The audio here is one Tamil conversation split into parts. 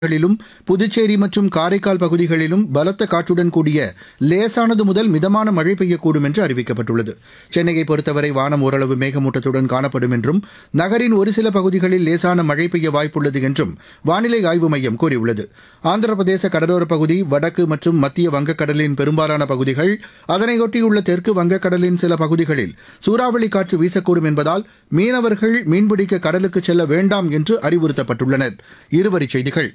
களிலும் புதுச்சேரி மற்றும் காரைக்கால் பகுதிகளிலும் பலத்த காற்றுடன் கூடிய லேசானது முதல் மிதமான மழை பெய்யக்கூடும் என்று அறிவிக்கப்பட்டுள்ளது சென்னையை பொறுத்தவரை வானம் ஓரளவு மேகமூட்டத்துடன் காணப்படும் என்றும் நகரின் ஒரு சில பகுதிகளில் லேசான மழை பெய்ய வாய்ப்புள்ளது என்றும் வானிலை ஆய்வு மையம் கூறியுள்ளது ஆந்திர பிரதேச கடலோரப் பகுதி வடக்கு மற்றும் மத்திய வங்கக்கடலின் பெரும்பாலான பகுதிகள் அதனையொட்டியுள்ள தெற்கு வங்கக்கடலின் சில பகுதிகளில் சூறாவளி காற்று வீசக்கூடும் என்பதால் மீனவர்கள் மீன்பிடிக்க கடலுக்கு செல்ல வேண்டாம் என்று அறிவுறுத்தப்பட்டுள்ளனர் இருவரிச் செய்திகள்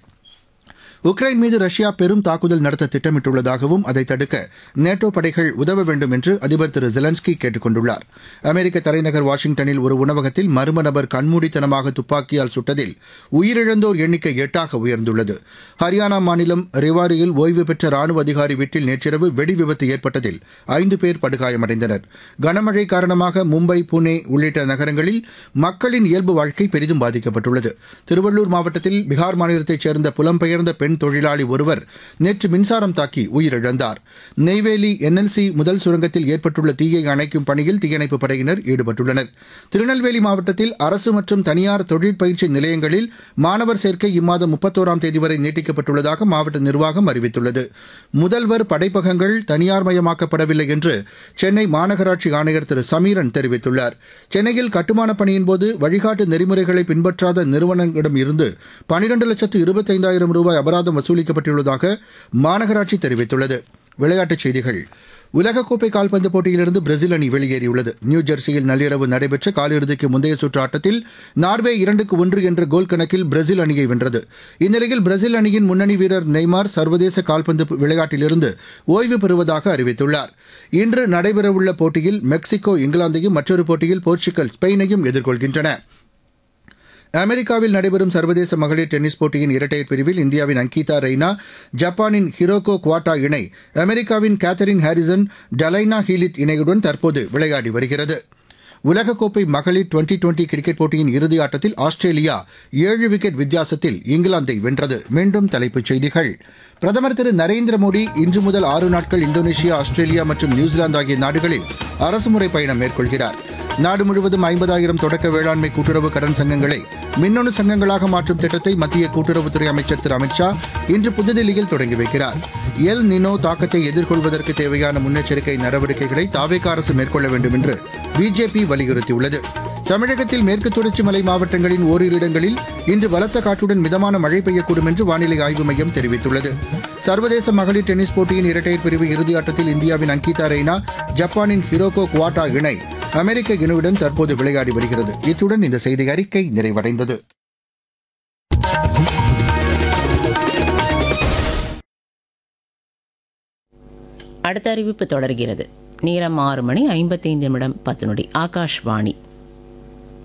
உக்ரைன் மீது ரஷ்யா பெரும் தாக்குதல் நடத்த திட்டமிட்டுள்ளதாகவும் அதை தடுக்க நேட்டோ படைகள் உதவ வேண்டும் என்று அதிபர் திரு ஜெலன்ஸ்கி கேட்டுக் கொண்டுள்ளார் அமெரிக்க தலைநகர் வாஷிங்டனில் ஒரு உணவகத்தில் மர்ம நபர் கண்மூடித்தனமாக துப்பாக்கியால் சுட்டதில் உயிரிழந்தோர் எண்ணிக்கை எட்டாக உயர்ந்துள்ளது ஹரியானா மாநிலம் ரேவாரியில் ஓய்வு பெற்ற ராணுவ அதிகாரி வீட்டில் நேற்றிரவு வெடி விபத்து ஏற்பட்டதில் ஐந்து பேர் படுகாயமடைந்தனர் கனமழை காரணமாக மும்பை புனே உள்ளிட்ட நகரங்களில் மக்களின் இயல்பு வாழ்க்கை பெரிதும் பாதிக்கப்பட்டுள்ளது திருவள்ளூர் மாவட்டத்தில் பீகார் மாநிலத்தைச் சேர்ந்த புலம்பெயர்ந்த பெண் தொழிலாளி ஒருவர் நேற்று மின்சாரம் தாக்கி உயிரிழந்தார் நெய்வேலி என்எல்சி முதல் சுரங்கத்தில் ஏற்பட்டுள்ள தீயை அணைக்கும் பணியில் தீயணைப்புப் படையினர் ஈடுபட்டுள்ளனர் திருநெல்வேலி மாவட்டத்தில் அரசு மற்றும் தனியார் தொழிற்பயிற்சி நிலையங்களில் மாணவர் சேர்க்கை இம்மாதம் முப்பத்தோராம் தேதி வரை நீட்டிக்கப்பட்டுள்ளதாக மாவட்ட நிர்வாகம் அறிவித்துள்ளது முதல்வர் படைப்பகங்கள் தனியார்மயமாக்கப்படவில்லை என்று சென்னை மாநகராட்சி ஆணையர் திரு சமீரன் தெரிவித்துள்ளார் சென்னையில் கட்டுமானப் பணியின் போது வழிகாட்டு நெறிமுறைகளை பின்பற்றாத நிறுவனங்களிடம் இருந்து பனிரெண்டு லட்சத்து இருபத்தைந்தாயிரம் ரூபாய் அபராதம் வசூலிக்கப்பட்டுள்ளதாக மாநகராட்சி தெரிவித்துள்ளது விளையாட்டுச் செய்திகள் உலகக்கோப்பை கால்பந்து போட்டியிலிருந்து பிரேசில் அணி வெளியேறியுள்ளது நியூ ஜெர்சியில் நள்ளிரவு நடைபெற்ற காலிறுதிக்கு முந்தைய சுற்று ஆட்டத்தில் நார்வே இரண்டுக்கு ஒன்று என்ற கோல் கணக்கில் பிரேசில் அணியை வென்றது இந்நிலையில் பிரேசில் அணியின் முன்னணி வீரர் நெய்மார் சர்வதேச கால்பந்து விளையாட்டிலிருந்து ஓய்வு பெறுவதாக அறிவித்துள்ளார் இன்று நடைபெறவுள்ள போட்டியில் மெக்சிகோ இங்கிலாந்தையும் மற்றொரு போட்டியில் போர்ச்சுகல் ஸ்பெயினையும் எதிர்கொள்கின்றன அமெரிக்காவில் நடைபெறும் சர்வதேச மகளிர் டென்னிஸ் போட்டியின் இரட்டையர் பிரிவில் இந்தியாவின் அங்கிதா ரெய்னா ஜப்பானின் ஹிரோகோ குவாட்டா இணை அமெரிக்காவின் கேத்தரின் ஹாரிசன் டலைனா ஹீலித் இணையுடன் தற்போது விளையாடி வருகிறது உலகக்கோப்பை மகளிர் டுவெண்டி டுவெண்டி கிரிக்கெட் போட்டியின் இறுதி ஆட்டத்தில் ஆஸ்திரேலியா ஏழு விக்கெட் வித்தியாசத்தில் இங்கிலாந்தை வென்றது மீண்டும் தலைப்புச் செய்திகள் பிரதமர் திரு நரேந்திர மோடி இன்று முதல் ஆறு நாட்கள் இந்தோனேஷியா ஆஸ்திரேலியா மற்றும் நியூசிலாந்து ஆகிய நாடுகளில் அரசுமுறை பயணம் மேற்கொள்கிறார் நாடு முழுவதும் ஐம்பதாயிரம் தொடக்க வேளாண்மை கூட்டுறவு கடன் சங்கங்களை மின்னணு சங்கங்களாக மாற்றும் திட்டத்தை மத்திய கூட்டுறவுத்துறை அமைச்சர் திரு அமித்ஷா இன்று புதுதில்லியில் தொடங்கி வைக்கிறார் எல் நினோ தாக்கத்தை எதிர்கொள்வதற்கு தேவையான முன்னெச்சரிக்கை நடவடிக்கைகளை தாவேக அரசு மேற்கொள்ள வேண்டும் என்று பிஜேபி வலியுறுத்தியுள்ளது தமிழகத்தில் மேற்கு தொடர்ச்சி மலை மாவட்டங்களின் ஓரிரு இடங்களில் இன்று பலத்த காற்றுடன் மிதமான மழை பெய்யக்கூடும் என்று வானிலை ஆய்வு மையம் தெரிவித்துள்ளது சர்வதேச மகளிர் டென்னிஸ் போட்டியின் இரட்டையர் பிரிவு இறுதியாட்டத்தில் இந்தியாவின் அங்கிதா ரெய்னா ஜப்பானின் ஹிரோகோ குவாட்டா இணை அமெரிக்க இணுவுடன் தற்போது விளையாடி வருகிறது இத்துடன் இந்த செய்தி அறிக்கை நிறைவடைந்தது அடுத்த அறிவிப்பு தொடர்கிறது நேரம் ஆறு மணி ஐம்பத்தைந்து நிமிடம் பத்து நொடி ஆகாஷ்வாணி